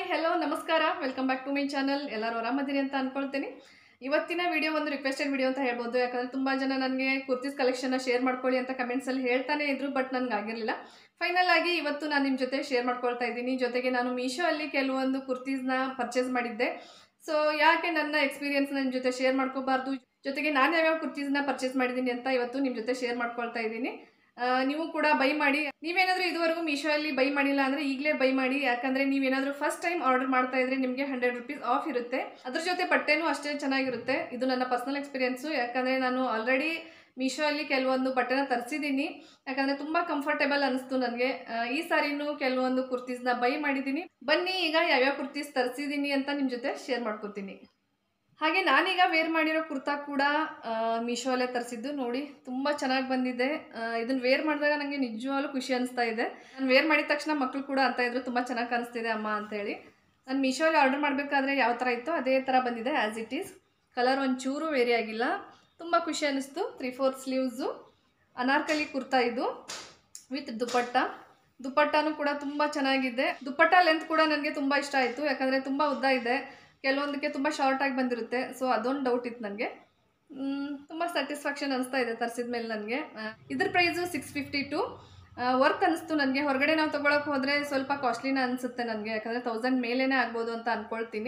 hello ನಮಸ್ಕಾರ welcome back to my channel ಎಲ್ಲರೂ ಆರಾಮದಿರಿ ಅಂತ ಅನ್ಕೊಳ್ತೀನಿ ಇವತ್ತಿನ ವಿಡಿಯೋ ಒಂದು ರಿಕ್ವೆಸ್ಟೆಡ್ ವಿಡಿಯೋ ಅಂತ ಹೇಳ್ಬೋದು ಯಾಕಂದರೆ ತುಂಬ ಜನ ನನಗೆ ಕುರ್ತೀಸ್ ಕಲೆಕ್ಷನ್ನ ಶೇರ್ ಮಾಡ್ಕೊಳ್ಳಿ ಅಂತ ಕಮೆಂಟ್ಸಲ್ಲಿ ಹೇಳ್ತಾನೆ ಇದ್ರು ಬಟ್ ನನಗೆ ಆಗಿರಲಿಲ್ಲ ಫೈನಲ್ ಆಗಿ ಇವತ್ತು ನಾನು ನಿಮ್ಮ ಜೊತೆ ಶೇರ್ ಮಾಡ್ಕೊಳ್ತಾ ಇದ್ದೀನಿ ಜೊತೆಗೆ ನಾನು ಮೀಶೋ ಅಲ್ಲಿ ಕೆಲವೊಂದು ಕುರ್ತೀಸ್ನ ಪರ್ಚೇಸ್ ಮಾಡಿದ್ದೆ ಸೊ ಯಾಕೆ ನನ್ನ ಎಕ್ಸ್ಪೀರಿಯನ್ಸ್ನ ನಿಮ್ಮ ಜೊತೆ ಶೇರ್ ಮಾಡ್ಕೋಬಾರ್ದು ಜೊತೆಗೆ ನಾನು ಯಾವ್ಯಾವ ಕುರ್ತೀಸ್ನ ಪರ್ಚೇಸ್ ಮಾಡಿದ್ದೀನಿ ಅಂತ ಇವತ್ತು ನಿಮ್ಮ ಜೊತೆ ಶೇರ್ ಮಾಡ್ಕೊಳ್ತಾ ಇದ್ದೀನಿ ಆ, ನೀವು ಕೂಡ ಬೈ ಮಾಡಿ ನೀವೇನಾದರೂ ಇದುವರೆಗೂ ಮೀಶೋ ಅಲ್ಲಿ ಬೈ ಮಾಡಿಲ್ಲ ಅಂದರೆ ಈಗಲೇ ಬೈ ಮಾಡಿ ಯಾಕಂದರೆ ನೀವೇನಾದರೂ ಫಸ್ಟ್ ಟೈಮ್ ಆರ್ಡರ್ ಮಾಡ್ತಾ ಇದ್ರೆ ನಿಮಗೆ ಹಂಡ್ರೆಡ್ ರುಪೀಸ್ ಆಫ್ ಇರುತ್ತೆ ಅದ್ರ ಜೊತೆ ಬಟ್ಟೆನೂ ಅಷ್ಟೇ ಚೆನ್ನಾಗಿರುತ್ತೆ ಇದು ನನ್ನ ಪರ್ಸನಲ್ ಎಕ್ಸ್ಪೀರಿಯನ್ಸು ಯಾಕಂದರೆ ನಾನು ಆಲ್ರೆಡಿ ಮೀಶೋ ಅಲ್ಲಿ ಕೆಲವೊಂದು ಬಟ್ಟೆನ ತರಿಸಿದ್ದೀನಿ ಯಾಕಂದರೆ ತುಂಬ ಕಂಫರ್ಟೇಬಲ್ ಅನಿಸ್ತು ನನಗೆ ಈ ಸಾರಿನೂ ಕೆಲವೊಂದು ಕುರ್ತೀಸ್ನ ಬೈ ಮಾಡಿದ್ದೀನಿ ಬನ್ನಿ ಈಗ ಯಾವ್ಯಾವ ಕುರ್ತೀಸ್ ತರಿಸಿದ್ದೀನಿ ಅಂತ ನಿಮ್ಮ ಜೊತೆ ಶೇರ್ ಮಾಡ್ಕೊತೀನಿ ಹಾಗೆ ನಾನೀಗ ವೇರ್ ಮಾಡಿರೋ ಕುರ್ತಾ ಕೂಡ ಮೀಶೋ ಅಲ್ಲೇ ತರಿಸಿದ್ದು ನೋಡಿ ತುಂಬ ಚೆನ್ನಾಗಿ ಬಂದಿದೆ ಇದನ್ನು ವೇರ್ ಮಾಡಿದಾಗ ನನಗೆ ನಿಜವಾಗ್ಲೂ ಖುಷಿ ಅನಿಸ್ತಾ ಇದೆ ನಾನು ವೇರ್ ಮಾಡಿದ ತಕ್ಷಣ ಮಕ್ಕಳು ಕೂಡ ಅಂತ ಇದ್ರು ತುಂಬ ಚೆನ್ನಾಗಿ ಕಾಣಿಸ್ತಿದೆ ಅಮ್ಮ ಅಂತೇಳಿ ನಾನು ಮೀಶೋಲ್ಲಿ ಆರ್ಡರ್ ಮಾಡಬೇಕಾದ್ರೆ ಯಾವ ಥರ ಇತ್ತೋ ಅದೇ ಥರ ಬಂದಿದೆ ಆ್ಯಸ್ ಇಟ್ ಈಸ್ ಕಲರ್ ಒಂಚೂರು ವೇರಿ ಆಗಿಲ್ಲ ತುಂಬ ಖುಷಿ ಅನ್ನಿಸ್ತು three four sleeves Anarkali kurta ಇದು ವಿತ್ ದುಪಟ್ಟ ದುಪಟ್ಟನೂ ಕೂಡ ತುಂಬ ಚೆನ್ನಾಗಿದೆ ದುಪಟ್ಟ ಲೆಂತ್ ಕೂಡ ನನಗೆ ತುಂಬ ಇಷ್ಟ ಆಯಿತು ಯಾಕಂದರೆ ತುಂಬ ಉದ್ದ ಇದೆ ಕೆಲವೊಂದಕ್ಕೆ ತುಂಬ ಶಾರ್ಟಾಗಿ ಬಂದಿರುತ್ತೆ ಸೊ ಅದೊಂದು ಡೌಟ್ ಇತ್ತು ನನಗೆ ತುಂಬ ಸ್ಯಾಟಿಸ್ಫ್ಯಾಕ್ಷನ್ ಅನಿಸ್ತಾ ಇದೆ ತರಿಸಿದ ಮೇಲೆ ನನಗೆ ಇದ್ರ price six fifty two work ಅನಿಸ್ತು ನನಗೆ ಹೊರಗಡೆ ನಾವು ತೊಗೊಳಕ್ಕೆ ಹೋದರೆ ಸ್ವಲ್ಪ ಕಾಸ್ಟ್ಲಿನ ಅನಿಸುತ್ತೆ ನನಗೆ ಯಾಕಂದರೆ ತೌಸಂಡ್ ಮೇಲೇ ಆಗ್ಬೋದು ಅಂತ ಅಂದ್ಕೊಳ್ತೀನಿ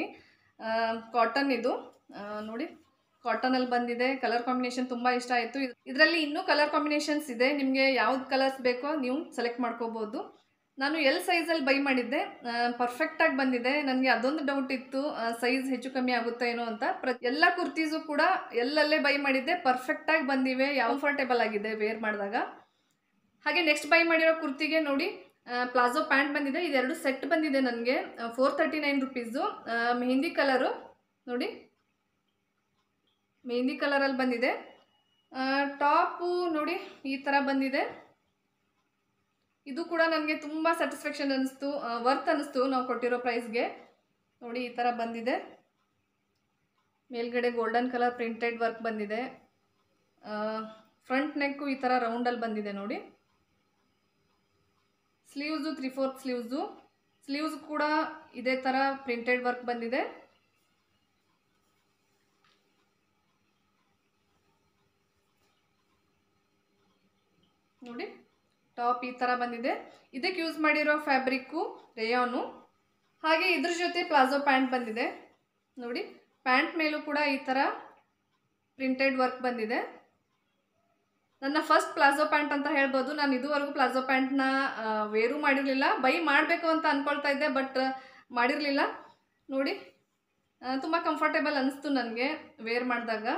ಕಾಟನ್ ಇದು ಆ, ನೋಡಿ ಕಾಟನಲ್ಲಿ ಬಂದಿದೆ ಕಲರ್ ಕಾಂಬಿನೇಷನ್ ತುಂಬ ಇಷ್ಟ ಆಯಿತು ಇದರಲ್ಲಿ ಇನ್ನೂ ಕಲರ್ ಕಾಂಬಿನೇಷನ್ಸ್ ಇದೆ ನಿಮಗೆ ಯಾವ್ದು ಕಲರ್ಸ್ ಬೇಕೋ ನೀವು ಸೆಲೆಕ್ಟ್ ಮಾಡ್ಕೋಬೋದು ನಾನು ಎಲ್ ಸೈಜಲ್ಲಿ ಬೈ ಮಾಡಿದ್ದೆ ಪರ್ಫೆಕ್ಟಾಗಿ ಬಂದಿದೆ ನನಗೆ ಅದೊಂದು ಡೌಟ್ ಇತ್ತು ಸೈಜ್ ಹೆಚ್ಚು ಕಮ್ಮಿ ಆಗುತ್ತಾ ಏನೋ ಅಂತ ಪ್ರ ಎಲ್ಲ ಕುರ್ತೀಸು ಕೂಡ ಎಲ್ಲಲ್ಲೇ ಬೈ ಮಾಡಿದ್ದೆ ಪರ್ಫೆಕ್ಟಾಗಿ ಬಂದಿವೆ ಕಂಫರ್ಟೇಬಲ್ ಆಗಿದೆ ವೇರ್ ಮಾಡಿದಾಗ ಹಾಗೆ ನೆಕ್ಸ್ಟ್ ಬೈ ಮಾಡಿರೋ ಕುರ್ತಿಗೆ ನೋಡಿ ಪ್ಲಾಜೋ ಪ್ಯಾಂಟ್ ಬಂದಿದೆ ಇದೆರಡು ಸೆಟ್ ಬಂದಿದೆ ನನಗೆ four thirty nine rupees mehndi colour ನೋಡಿ ಮೆಹಂದಿ ಕಲರಲ್ಲಿ ಬಂದಿದೆ ಟಾಪು ನೋಡಿ ಈ ಥರ ಬಂದಿದೆ ಇದು ಕೂಡ ನನಗೆ ತುಂಬ ಸ್ಯಾಟಿಸ್ಫ್ಯಾಕ್ಷನ್ ಅನ್ನಿಸ್ತು ವರ್ತ್ ಅನ್ನಿಸ್ತು ನಾವು ಕೊಟ್ಟಿರೋ ಪ್ರೈಸ್ಗೆ ನೋಡಿ ಈ ಥರ ಬಂದಿದೆ ಮೇಲ್ಗಡೆ ಗೋಲ್ಡನ್ ಕಲರ್ ಪ್ರಿಂಟೆಡ್ ವರ್ಕ್ ಬಂದಿದೆ ಫ್ರಂಟ್ ನೆಕ್ಕು ಈ ಥರ ರೌಂಡಲ್ಲಿ ಬಂದಿದೆ ನೋಡಿ sleeves three fourth sleeves sleeves ಕೂಡ ಇದೇ ಥರ ಪ್ರಿಂಟೆಡ್ ವರ್ಕ್ ಬಂದಿದೆ ನೋಡಿ ಟಾಪ್ ಈ ಥರ ಬಂದಿದೆ ಇದಕ್ಕೆ ಯೂಸ್ ಮಾಡಿರೋ ಫ್ಯಾಬ್ರಿಕ್ಕು ರೇಯಾನು ಹಾಗೆ ಇದ್ರ ಜೊತೆ ಪ್ಲಾಜೋ ಪ್ಯಾಂಟ್ ಬಂದಿದೆ ನೋಡಿ ಪ್ಯಾಂಟ್ ಮೇಲೂ ಕೂಡ ಈ ಥರ ಪ್ರಿಂಟೆಡ್ ವರ್ಕ್ ಬಂದಿದೆ ನನ್ನ ಫಸ್ಟ್ ಪ್ಲಾಜೋ ಪ್ಯಾಂಟ್ ಅಂತ ಹೇಳ್ಬೋದು ನಾನು ಇದುವರೆಗೂ ಪ್ಲಾಜೋ ಪ್ಯಾಂಟ್ನ ವೇರು ಮಾಡಿರಲಿಲ್ಲ ಬೈ ಮಾಡಬೇಕು ಅಂತ ಅಂದ್ಕೊಳ್ತಾ ಇದ್ದೆ ಬಟ್ ಮಾಡಿರಲಿಲ್ಲ ನೋಡಿ ತುಂಬ ಕಂಫರ್ಟೇಬಲ್ ಅನಿಸ್ತು ನನಗೆ ವೇರ್ ಮಾಡಿದಾಗ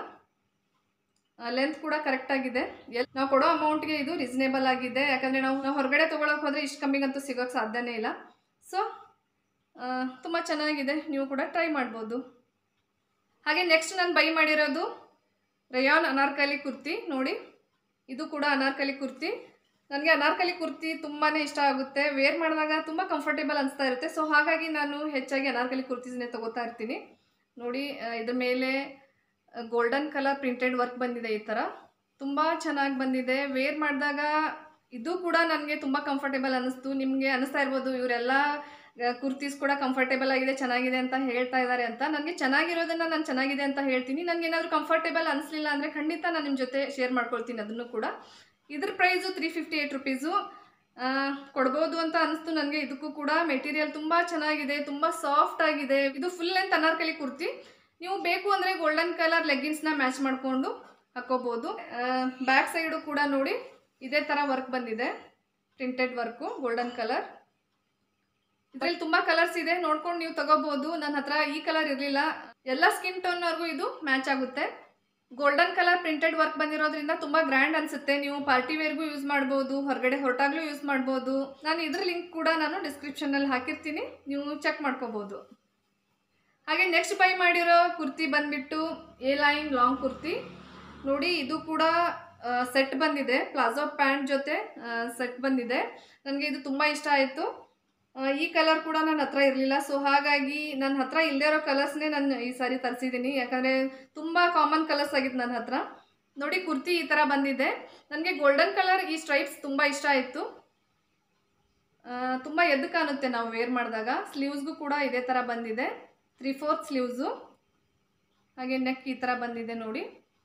ಲೆಂತ್ ಕೂಡ ಕರೆಕ್ಟ್ ಆಗಿದೆ ಎಲ್ ನಾವು ಕೊಡೋ ಅಮೌಂಟ್ಗೆ ಇದು ರೀಸನೇಬಲ್ ಆಗಿದೆ ಯಾಕಂದರೆ ನಾವು ನಾವು ಹೊರಗಡೆ ತೊಗೊಳಕ್ಕೆ ಹೋದರೆ ಇಷ್ಟು ಕಮ್ಮಿಗಂತೂ ಸಿಗೋಕ್ಕೆ ಸಾಧ್ಯನೇ ಇಲ್ಲ ಸೊ ತುಂಬ ಚೆನ್ನಾಗಿದೆ ನೀವು ಕೂಡ ಟ್ರೈ ಮಾಡ್ಬೋದು ಹಾಗೆ ನೆಕ್ಸ್ಟ್ ನಾನು ಬೈ ಮಾಡಿರೋದು ರೇಯಾನ್ ಅನಾರ್ಕಲಿ ಕುರ್ತಿ ನೋಡಿ ಇದು ಕೂಡ ಅನಾರ್ಕಲಿ ಕುರ್ತಿ ನನಗೆ ಅನಾರ್ಕಲಿ ಕುರ್ತಿ ತುಂಬಾ ಇಷ್ಟ ಆಗುತ್ತೆ ವೇರ್ ಮಾಡಿದಾಗ ತುಂಬ ಕಂಫರ್ಟೇಬಲ್ ಅನಿಸ್ತಾ ಇರುತ್ತೆ ಸೊ ಹಾಗಾಗಿ ನಾನು ಹೆಚ್ಚಾಗಿ ಅನಾರ್ಕಲಿ ಕುರ್ತೀಸ್ನೇ ತೊಗೋತಾ ಇರ್ತೀನಿ ನೋಡಿ ಆ, ಇದ್ರ ಮೇಲೆ ಗೋಲ್ಡನ್ ಕಲರ್ ಪ್ರಿಂಟೆಡ್ ವರ್ಕ್ ಬಂದಿದೆ ಈ ಥರ ತುಂಬ ಚೆನ್ನಾಗಿ ಬಂದಿದೆ ವೇರ್ ಮಾಡಿದಾಗ ಇದು ಕೂಡ ನನಗೆ ತುಂಬ ಕಂಫರ್ಟೇಬಲ್ ಅನ್ನಿಸ್ತು ನಿಮಗೆ ಅನ್ನಿಸ್ತಾ ಇರ್ಬೋದು ಇವರೆಲ್ಲ ಕುರ್ತೀಸ್ ಕೂಡ ಕಂಫರ್ಟೇಬಲ್ ಆಗಿದೆ ಚೆನ್ನಾಗಿದೆ ಅಂತ ಹೇಳ್ತಾ ಇದ್ದಾರೆ ಅಂತ ನನಗೆ ಚೆನ್ನಾಗಿರೋದನ್ನು ನಾನು ಚೆನ್ನಾಗಿದೆ ಅಂತ ಹೇಳ್ತೀನಿ ನನಗೆ ಏನಾದರೂ ಕಂಫರ್ಟೇಬಲ್ ಅನಿಸ್ಲಿಲ್ಲ ಅಂದರೆ ಖಂಡಿತ ನಾನು ನಿಮ್ಮ ಜೊತೆ ಶೇರ್ ಮಾಡ್ಕೊಳ್ತೀನಿ ಅದನ್ನು ಕೂಡ ಇದ್ರ price three fifty eight rupees ಕೊಡ್ಬೋದು ಅಂತ ಅನಿಸ್ತು ನನಗೆ ಇದಕ್ಕೂ ಕೂಡ ಮೆಟೀರಿಯಲ್ ತುಂಬ ಚೆನ್ನಾಗಿದೆ ತುಂಬ ಸಾಫ್ಟ್ ಆಗಿದೆ ಇದು ಫುಲ್ ಲೆಂತ್ ಅನಾರ್ಕಲಿ ಕುರ್ತಿ ನೀವು ಬೇಕು ಅಂದರೆ ಗೋಲ್ಡನ್ ಕಲರ್ ಲೆಗ್ಗಿನ್ಸ್ನ ಮ್ಯಾಚ್ ಮಾಡಿಕೊಂಡು ಹಾಕೋಬೋದು ಬ್ಯಾಕ್ ಸೈಡು ಕೂಡ ನೋಡಿ ಇದೇ ಥರ ವರ್ಕ್ ಬಂದಿದೆ ಪ್ರಿಂಟೆಡ್ ವರ್ಕು ಗೋಲ್ಡನ್ ಕಲರ್ ಇದರಲ್ಲಿ ತುಂಬ ಕಲರ್ಸ್ ಇದೆ ನೋಡ್ಕೊಂಡು ನೀವು ತಗೋಬೋದು ನನ್ನ ಹತ್ರ ಈ ಕಲರ್ ಇರಲಿಲ್ಲ ಎಲ್ಲ ಸ್ಕಿನ್ ಟೋನ್ನವ್ರಿಗೂ ಇದು ಮ್ಯಾಚ್ ಆಗುತ್ತೆ ಗೋಲ್ಡನ್ ಕಲರ್ ಪ್ರಿಂಟೆಡ್ ವರ್ಕ್ ಬಂದಿರೋದ್ರಿಂದ ತುಂಬ ಗ್ರ್ಯಾಂಡ್ ಅನಿಸುತ್ತೆ ನೀವು ಪಾರ್ಟಿ ವೇರ್ಗೂ ಯೂಸ್ ಮಾಡ್ಬೋದು ಹೊರಗಡೆ ಹೊರಟಾಗ್ಲೂ ಯೂಸ್ ಮಾಡ್ಬೋದು ನಾನು ಇದ್ರ ಲಿಂಕ್ ಕೂಡ ನಾನು ಡಿಸ್ಕ್ರಿಪ್ಷನಲ್ಲಿ ಹಾಕಿರ್ತೀನಿ ನೀವು ಚೆಕ್ ಮಾಡ್ಕೋಬೋದು ಹಾಗೆ ನೆಕ್ಸ್ಟ್ ಬೈ ಮಾಡಿರೋ ಕುರ್ತಿ ಬಂದ್ಬಿಟ್ಟು ಎ ಲೈನ್ ಲಾಂಗ್ ಕುರ್ತಿ ನೋಡಿ ಇದು ಕೂಡ ಸೆಟ್ ಬಂದಿದೆ ಪ್ಲಾಜೋ ಪ್ಯಾಂಟ್ ಜೊತೆ ಸೆಟ್ ಬಂದಿದೆ ನನಗೆ ಇದು ತುಂಬ ಇಷ್ಟ ಆಯಿತು ಈ ಕಲರ್ ಕೂಡ ನನ್ನ ಹತ್ರ ಇರಲಿಲ್ಲ ಸೊ ಹಾಗಾಗಿ ನನ್ನ ಹತ್ರ ಇಲ್ಲದೇ ಇರೋ ಕಲರ್ಸ್ನೇ ನಾನು ಈ ಸಾರಿ ತರಿಸಿದ್ದೀನಿ ಯಾಕಂದರೆ ತುಂಬ ಕಾಮನ್ ಕಲರ್ಸ್ ಆಗಿತ್ತು ನನ್ನ ಹತ್ರ ನೋಡಿ ಕುರ್ತಿ ಈ ಥರ ಬಂದಿದೆ ನನಗೆ ಗೋಲ್ಡನ್ ಕಲರ್ ಈ ಸ್ಟ್ರೈಪ್ಸ್ ತುಂಬ ಇಷ್ಟ ಆಯಿತು ತುಂಬ ಎದ್ದು ಕಾಣುತ್ತೆ ನಾವು ವೇರ್ ಮಾಡಿದಾಗ ಸ್ಲೀವ್ಸ್ಗೂ ಕೂಡ ಇದೇ ಥರ ಬಂದಿದೆ ತ್ರೀ ಫೋರ್ತ್ ಸ್ಲೀವ್ಸು ಹಾಗೆ ನೆಕ್ ಈ ಥರ ಬಂದಿದೆ ನೋಡಿ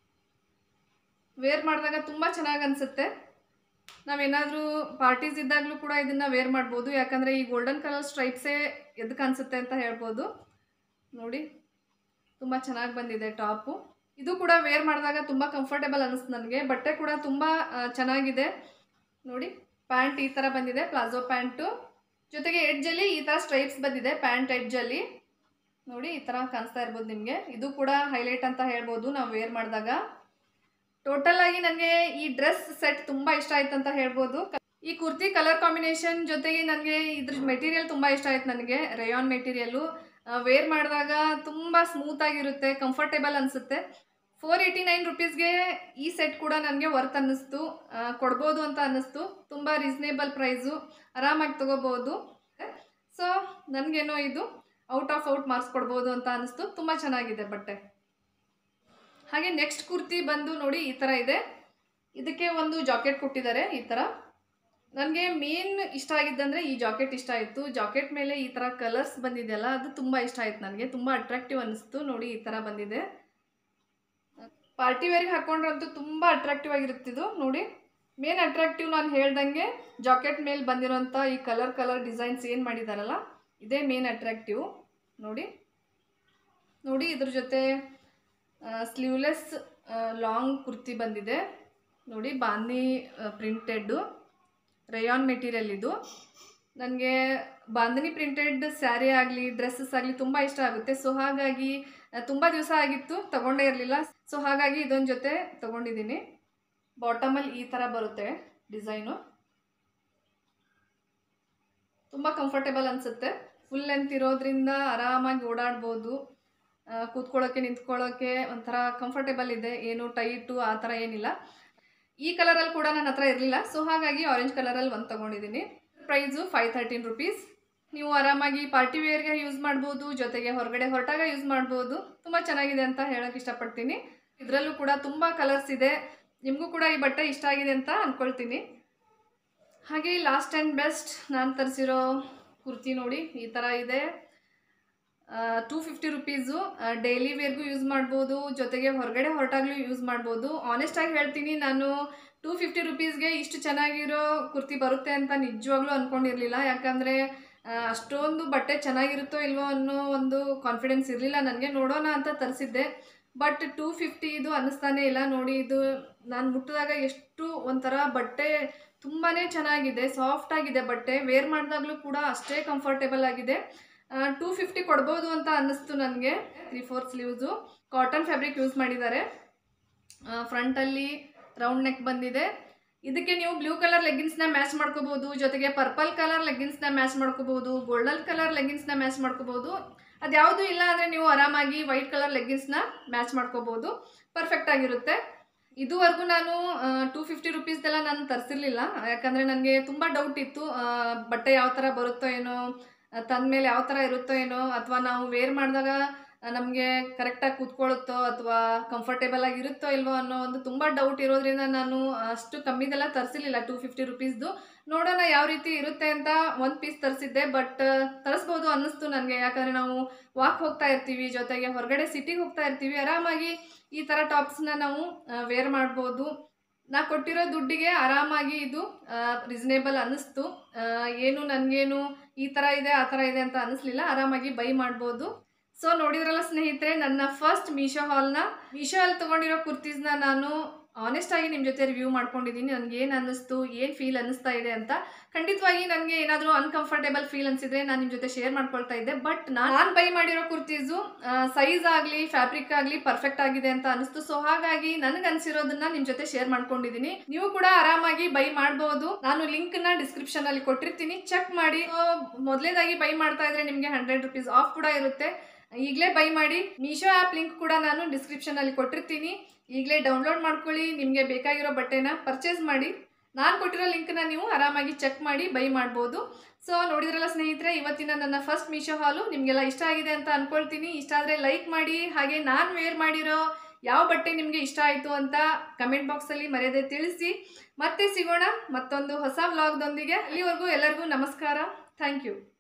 ವೇರ್ ಮಾಡಿದಾಗ ತುಂಬ ಚೆನ್ನಾಗಿ ಅನಿಸುತ್ತೆ ನಾವೇನಾದರೂ ಪಾರ್ಟೀಸ್ ಇದ್ದಾಗಲೂ ಕೂಡ ಇದನ್ನು ವೇರ್ ಮಾಡ್ಬೋದು ಯಾಕಂದರೆ ಈ ಗೋಲ್ಡನ್ ಕಲರ್ ಸ್ಟ್ರೈಪ್ಸೇ ಎದ್ದು ಕಾಣಿಸುತ್ತೆ ಅಂತ ಹೇಳ್ಬೋದು ನೋಡಿ ತುಂಬ ಚೆನ್ನಾಗಿ ಬಂದಿದೆ ಟಾಪು ಇದು ಕೂಡ ವೇರ್ ಮಾಡಿದಾಗ ತುಂಬ ಕಂಫರ್ಟೇಬಲ್ ಅನ್ನಿಸ್ತು ನನಗೆ ಬಟ್ಟೆ ಕೂಡ ತುಂಬ ಆ, ಚೆನ್ನಾಗಿದೆ ನೋಡಿ ಪ್ಯಾಂಟ್ ಈ ಥರ ಬಂದಿದೆ ಪ್ಲಾಜೋ ಪ್ಯಾಂಟು ಜೊತೆಗೆ ಎಡ್ಜಲ್ಲಿ ಈ ಥರ ಸ್ಟ್ರೈಪ್ಸ್ ಬಂದಿದೆ ಪ್ಯಾಂಟ್ ಎಡ್ಜಲ್ಲಿ ನೋಡಿ ಈ ಥರ ಕಾಣಿಸ್ತಾ ಇರ್ಬೋದು ನಿಮಗೆ ಇದು ಕೂಡ ಹೈಲೈಟ್ ಅಂತ ಹೇಳ್ಬೋದು ನಾವು ವೇರ್ ಮಾಡಿದಾಗ ಟೋಟಲ್ ಆಗಿ ನನಗೆ ಈ ಡ್ರೆಸ್ ಸೆಟ್ ತುಂಬ ಇಷ್ಟ ಆಯ್ತು ಅಂತ ಹೇಳ್ಬೋದು ಈ ಕುರ್ತಿ ಕಲರ್ ಕಾಂಬಿನೇಷನ್ ಜೊತೆಗೆ ನನಗೆ ಇದ್ರ ಮೆಟೀರಿಯಲ್ ತುಂಬ ಇಷ್ಟ ಆಯ್ತು ನನಗೆ ರೇಯಾನ್ ಮೆಟೀರಿಯಲ್ಲು ವೇರ್ ಮಾಡಿದಾಗ ತುಂಬ ಸ್ಮೂತಾಗಿರುತ್ತೆ ಕಂಫರ್ಟೇಬಲ್ ಅನಿಸುತ್ತೆ ಫೋರ್ ಏಯ್ಟಿ ನೈನ್ ರುಪೀಸ್ಗೆ ಈ ಸೆಟ್ ಕೂಡ ನನಗೆ ವರ್ತ್ ಅನ್ನಿಸ್ತು ಆ, ಕೊಡ್ಬೋದು ಅಂತ ಅನ್ನಿಸ್ತು ತುಂಬ ರೀಸ್ನೇಬಲ್ ಪ್ರೈಸು ಆರಾಮಾಗಿ ತೊಗೋಬೋದು ಸೊ ನನಗೇನೋ ಇದು ಔಟ್ ಆಫ್ ಔಟ್ ಮಾರ್ಕ್ಸ್ ಕೊಡ್ಬೋದು ಅಂತ ಅನ್ನಿಸ್ತು ತುಂಬ ಚೆನ್ನಾಗಿದೆ ಬಟ್ಟೆ ಹಾಗೆ ನೆಕ್ಸ್ಟ್ ಕುರ್ತಿ ಬಂದು ನೋಡಿ ಈ ಥರ ಇದೆ ಇದಕ್ಕೆ ಒಂದು ಜಾಕೆಟ್ ಕೊಟ್ಟಿದ್ದಾರೆ ಈ ಥರ ನನಗೆ ಮೇನ್ ಇಷ್ಟ ಆಗಿದ್ದಂದರೆ ಈ ಜಾಕೆಟ್ ಇಷ್ಟ ಆಯಿತು ಜಾಕೆಟ್ ಮೇಲೆ ಈ ಥರ ಕಲರ್ಸ್ ಬಂದಿದೆಯಲ್ಲ ಅದು ತುಂಬ ಇಷ್ಟ ಆಯ್ತು ನನಗೆ ತುಂಬ ಅಟ್ರಾಕ್ಟಿವ್ ಅನ್ನಿಸ್ತು ನೋಡಿ ಈ ಥರ ಬಂದಿದೆ ಪಾರ್ಟಿ ವೇರ್ಗೆ ಹಾಕೊಂಡ್ರಂತೂ ತುಂಬ ಅಟ್ರಾಕ್ಟಿವ್ ಆಗಿರುತ್ತಿದ್ದು ನೋಡಿ ಮೇನ್ ಅಟ್ರಾಕ್ಟಿವ್ ನಾನು ಹೇಳ್ದಂಗೆ ಜಾಕೆಟ್ ಮೇಲೆ ಬಂದಿರೋಂಥ ಈ ಕಲರ್ ಕಲರ್ ಡಿಸೈನ್ಸ್ ಏನು ಮಾಡಿದಾರಲ್ಲ ಇದೇ ಮೇನ್ ಅಟ್ರಾಕ್ಟಿವ್ ನೋಡಿ ನೋಡಿ ಇದ್ರ ಜೊತೆ ಸ್ಲೀವ್ಲೆಸ್ ಲಾಂಗ್ ಕುರ್ತಿ ಬಂದಿದೆ ನೋಡಿ ಬಾಂದಿ ಪ್ರಿಂಟೆಡ್ಡು ರೇಯಾನ್ ಮೆಟೀರಿಯಲ್ ಇದು ನನಗೆ ಬಾಂಧನಿ ಪ್ರಿಂಟೆಡ್ ಸ್ಯಾರಿ ಆಗಲಿ ಡ್ರೆಸ್ಸಸ್ ಆಗಲಿ ತುಂಬ ಇಷ್ಟ ಆಗುತ್ತೆ ಸೊ ಹಾಗಾಗಿ ತುಂಬ ದಿವಸ ಆಗಿತ್ತು ತಗೊಂಡೇ ಇರಲಿಲ್ಲ ಸೊ ಹಾಗಾಗಿ ಇದೊಂದು ಜೊತೆ ತಗೊಂಡಿದ್ದೀನಿ ಬಾಟಮಲ್ಲಿ ಈ ಥರ ಬರುತ್ತೆ ಡಿಸೈನು ತುಂಬ ಕಂಫರ್ಟೇಬಲ್ ಅನಿಸುತ್ತೆ ಫುಲ್ ಲೆಂತ್ ಇರೋದ್ರಿಂದ ಆರಾಮಾಗಿ ಓಡಾಡ್ಬೋದು ಆ, ಕೂತ್ಕೊಳ್ಳೋಕ್ಕೆ ನಿಂತ್ಕೊಳ್ಳೋಕ್ಕೆ ಒಂಥರ ಕಂಫರ್ಟೇಬಲ್ ಇದೆ ಏನು ಟೈಟು ಆ ಥರ ಏನಿಲ್ಲ ಈ ಕಲರಲ್ಲಿ ಕೂಡ ನನ್ನ ಹತ್ರ ಇರಲಿಲ್ಲ ಸೊ ಹಾಗಾಗಿ ಆರೆಂಜ್ ಕಲರಲ್ಲಿ ಒಂದು ತೊಗೊಂಡಿದ್ದೀನಿ ಪ್ರೈಸು ಫೈವ್ ತರ್ಟೀನ್ ರುಪೀಸ್ ನೀವು ಆರಾಮಾಗಿ ಪಾರ್ಟಿ ವೇರ್ಗೆ ಯೂಸ್ ಮಾಡ್ಬೋದು ಜೊತೆಗೆ ಹೊರಗಡೆ ಹೊರಟಾಗ ಯೂಸ್ ಮಾಡ್ಬೋದು ತುಂಬ ಚೆನ್ನಾಗಿದೆ ಅಂತ ಹೇಳೋಕ್ಕೆ ಇಷ್ಟಪಡ್ತೀನಿ ಇದರಲ್ಲೂ ಕೂಡ ತುಂಬ ಕಲರ್ಸ್ ಇದೆ ನಿಮಗೂ ಕೂಡ ಈ ಬಟ್ಟೆ ಇಷ್ಟ ಆಗಿದೆ ಅಂತ ಅಂದ್ಕೊಳ್ತೀನಿ ಹಾಗೆ ಲಾಸ್ಟ್ ಆ್ಯಂಡ್ ಬೆಸ್ಟ್ ನಾನು ತರಿಸಿರೋ ಕುರ್ತಿ ನೋಡಿ ಈ ಥರ ಇದೆ ಟೂ ಫಿಫ್ಟಿ ರುಪೀಸು ಡೈಲಿ ವೇರ್ಗೂ ಯೂಸ್ ಮಾಡ್ಬೋದು ಜೊತೆಗೆ ಹೊರಗಡೆ ಹೊರಟಾಗ್ಲೂ ಯೂಸ್ ಮಾಡ್ಬೋದು ಆನೆಸ್ಟಾಗಿ ಹೇಳ್ತೀನಿ ನಾನು ಟೂ ಫಿಫ್ಟಿ ರುಪೀಸ್ಗೆ ಇಷ್ಟು ಚೆನ್ನಾಗಿರೋ ಕುರ್ತಿ ಬರುತ್ತೆ ಅಂತ ನಿಜವಾಗ್ಲೂ ಅಂದ್ಕೊಂಡಿರಲಿಲ್ಲ ಯಾಕಂದರೆ ಅಷ್ಟೊಂದು ಬಟ್ಟೆ ಚೆನ್ನಾಗಿರುತ್ತೋ ಇಲ್ವೋ ಅನ್ನೋ ಒಂದು ಕಾನ್ಫಿಡೆನ್ಸ್ ಇರಲಿಲ್ಲ ನನಗೆ ನೋಡೋಣ ಅಂತ ತರಿಸಿದ್ದೆ ಬಟ್ ಟೂ ಫಿಫ್ಟಿ ಇದು ಅನ್ನಿಸ್ತಾನೆ ಇಲ್ಲ ನೋಡಿ ಇದು ನಾನು ಮುಟ್ಟಿದಾಗ ಎಷ್ಟು ಒಂಥರ ಬಟ್ಟೆ ತುಂಬಾ ಚೆನ್ನಾಗಿದೆ ಸಾಫ್ಟ್ ಆಗಿದೆ ಬಟ್ಟೆ ವೇರ್ ಮಾಡಿದಾಗಲೂ ಕೂಡ ಅಷ್ಟೇ ಕಂಫರ್ಟೇಬಲ್ ಆಗಿದೆ ಟೂ ಫಿಫ್ಟಿ ಕೊಡ್ಬೋದು ಅಂತ ಅನ್ನಿಸ್ತು ನನಗೆ three four sleeves cotton fabric use ಮಾಡಿದ್ದಾರೆ ಫ್ರಂಟಲ್ಲಿ ರೌಂಡ್ ನೆಕ್ ಬಂದಿದೆ ಇದಕ್ಕೆ ನೀವು ಬ್ಲೂ ಕಲರ್ ಲೆಗ್ಗಿನ್ಸ್ನ ಮ್ಯಾಚ್ ಮಾಡ್ಕೋಬೋದು ಜೊತೆಗೆ ಪರ್ಪಲ್ ಕಲರ್ ಲೆಗ್ಗಿನ್ಸ್ನ ಮ್ಯಾಚ್ ಮಾಡ್ಕೋಬೋದು ಗೋಲ್ಡನ್ ಕಲರ್ ಲೆಗ್ಗಿನ್ಸ್ನ ಮ್ಯಾಚ್ ಮಾಡ್ಕೋಬೋದು ಅದ್ಯಾವುದು ಇಲ್ಲ ಅಂದರೆ ನೀವು ಆರಾಮಾಗಿ ವೈಟ್ ಕಲರ್ ಲೆಗ್ಗಿನ್ಸ್ನ ಮ್ಯಾಚ್ ಮಾಡ್ಕೋಬೋದು ಪರ್ಫೆಕ್ಟ್ ಆಗಿರುತ್ತೆ ಇದುವರೆಗೂ ನಾನು ಟೂ ಫಿಫ್ಟಿ ರುಪೀಸ್ದೆಲ್ಲ ನಾನು ತರಿಸಿರ್ಲಿಲ್ಲ ಯಾಕಂದರೆ ನನಗೆ ತುಂಬ ಡೌಟ್ ಇತ್ತು ಆ, ಬಟ್ಟೆ ಯಾವ ಥರ ಬರುತ್ತೋ ಏನೋ ತಂದ ಮೇಲೆ ಯಾವ ಥರ ಇರುತ್ತೋ ಏನೋ ಅಥವಾ ನಾವು ವೇರ್ ಮಾಡಿದಾಗ ನಮಗೆ ಕರೆಕ್ಟಾಗಿ ಕೂತ್ಕೊಳ್ಳುತ್ತೋ ಅಥವಾ ಕಂಫರ್ಟೇಬಲ್ ಆಗಿ ಇರುತ್ತೋ ಇಲ್ವೋ ಅನ್ನೋ ಒಂದು ತುಂಬ ಡೌಟ್ ಇರೋದ್ರಿಂದ ನಾನು ಅಷ್ಟು ಕಮ್ಮಿದೆಲ್ಲ ತರಿಸಿರ್ಲಿಲ್ಲ ಟೂ ಫಿಫ್ಟಿ ರುಪೀಸ್ದು ನೋಡೋಣ ಯಾವ ರೀತಿ ಇರುತ್ತೆ ಅಂತ ಒಂದು ಪೀಸ್ ತರಿಸಿದ್ದೆ ಬಟ್ ತರಿಸ್ಬೋದು ಅನ್ನಿಸ್ತು ನನಗೆ ಯಾಕಂದರೆ ನಾವು ವಾಕ್ ಹೋಗ್ತಾ ಇರ್ತೀವಿ ಜೊತೆಗೆ ಹೊರಗಡೆ ಸಿಟಿಗೆ ಹೋಗ್ತಾ ಇರ್ತೀವಿ ಆರಾಮಾಗಿ ಈ ಥರ ಟಾಪ್ಸ್ನ ನಾವು ವೇರ್ ಮಾಡ್ಬೋದು ನಾ ಕೊಟ್ಟಿರೋ ದುಡ್ಡಿಗೆ ಆರಾಮಾಗಿ ಇದು ರೀಸನೇಬಲ್ ಅನ್ನಿಸ್ತು ಆ, ಏನು ನನಗೇನು ಈ ಥರ ಇದೆ ಆ ಥರ ಇದೆ ಅಂತ ಅನ್ನಿಸ್ಲಿಲ್ಲ ಆರಾಮಾಗಿ ಬೈ ಮಾಡ್ಬೋದು ಸೊ ನೋಡಿದ್ರಲ್ಲ ಸ್ನೇಹಿತರೆ ನನ್ನ ಫಸ್ಟ್ ಮೀಶೋ ಹಾಲ್ನ ಮೀಶೋ ಅಲ್ಲಿ ತೊಗೊಂಡಿರೋ ಕುರ್ತೀಸ್ನ ನಾನು ಆನೆಸ್ಟ್ ಆಗಿ ನಿಮ್ಮ ಜೊತೆ ರಿವ್ಯೂ ಮಾಡ್ಕೊಂಡಿದ್ದೀನಿ ನನಗೆ ಏನು ಅನ್ನಿಸ್ತು ಏನು ಫೀಲ್ ಅನ್ನಿಸ್ತಾ ಇದೆ ಅಂತ ಖಂಡಿತವಾಗಿ ನನಗೆ ಏನಾದರೂ ಅನ್ಕಂಫರ್ಟೇಬಲ್ ಫೀಲ್ ಅನಿಸಿದ್ರೆ ನಾನು ನಿಮ್ಮ ಜೊತೆ ಶೇರ್ ಮಾಡ್ಕೊಳ್ತಾ ಇದ್ದೆ ಬಟ್ ನಾನು ಬೈ ಮಾಡಿರೋ ಕುರ್ತೀಸು ಸೈಜ್ ಆಗಲಿ ಫ್ಯಾಬ್ರಿಕ್ ಆಗಲಿ ಪರ್ಫೆಕ್ಟ್ ಆಗಿದೆ ಅಂತ ಅನಿಸ್ತು ಸೊ ಹಾಗಾಗಿ ನನಗೆ ಅನ್ಸಿರೋದನ್ನ ನಿಮ್ಮ ಜೊತೆ ಶೇರ್ ಮಾಡ್ಕೊಂಡಿದ್ದೀನಿ ನೀವು ಕೂಡ ಆರಾಮಾಗಿ ಬೈ ಮಾಡಬಹುದು ನಾನು ಲಿಂಕ್ ನ ಡಿಸ್ಕ್ರಿಪ್ಷನ್ ಅಲ್ಲಿ ಕೊಟ್ಟಿರ್ತೀನಿ ಚೆಕ್ ಮಾಡಿ ಮೊದಲೇದಾಗಿ ಬೈ ಮಾಡ್ತಾ ಇದ್ರೆ ನಿಮಗೆ ಹಂಡ್ರೆಡ್ ರುಪೀಸ್ ಆಫ್ ಕೂಡ ಇರುತ್ತೆ ಈಗಲೇ ಬೈ ಮಾಡಿ ಮೀಶೋ ಆ್ಯಪ್ ಲಿಂಕ್ ಕೂಡ ನಾನು ಡಿಸ್ಕ್ರಿಪ್ಷನ್ ಅಲ್ಲಿ ಕೊಟ್ಟಿರ್ತೀನಿ ಈಗಲೇ ಡೌನ್ಲೋಡ್ ಮಾಡ್ಕೊಳ್ಳಿ ನಿಮಗೆ ಬೇಕಾಗಿರೋ ಬಟ್ಟೆನ ಪರ್ಚೇಸ್ ಮಾಡಿ ನಾನು ಕೊಟ್ಟಿರೋ ಲಿಂಕ್ನ ನೀವು ಆರಾಮಾಗಿ ಚೆಕ್ ಮಾಡಿ ಬೈ ಮಾಡ್ಬೋದು ಸೊ ನೋಡಿದ್ರಲ್ಲ ಸ್ನೇಹಿತರೆ ಇವತ್ತಿನ ನನ್ನ ಫಸ್ಟ್ ಮೀಶೋ ಹಾಲು ನಿಮಗೆಲ್ಲ ಇಷ್ಟ ಆಗಿದೆ ಅಂತ ಅನ್ಕೊಳ್ತೀನಿ ಇಷ್ಟ ಆದರೆ ಲೈಕ್ ಮಾಡಿ ಹಾಗೆ ನಾನು ವೇರ್ ಮಾಡಿರೋ ಯಾವ ಬಟ್ಟೆ ನಿಮಗೆ ಇಷ್ಟ ಆಯಿತು ಅಂತ ಕಮೆಂಟ್ ಬಾಕ್ಸಲ್ಲಿ ಮರ್ಯಾದೆ ತಿಳಿಸಿ ಮತ್ತೆ ಸಿಗೋಣ ಮತ್ತೊಂದು ಹೊಸ ವ್ಲಾಗ್ದೊಂದಿಗೆ ಅಲ್ಲಿವರೆಗೂ ಎಲ್ಲರಿಗೂ ನಮಸ್ಕಾರ ಥ್ಯಾಂಕ್ ಯು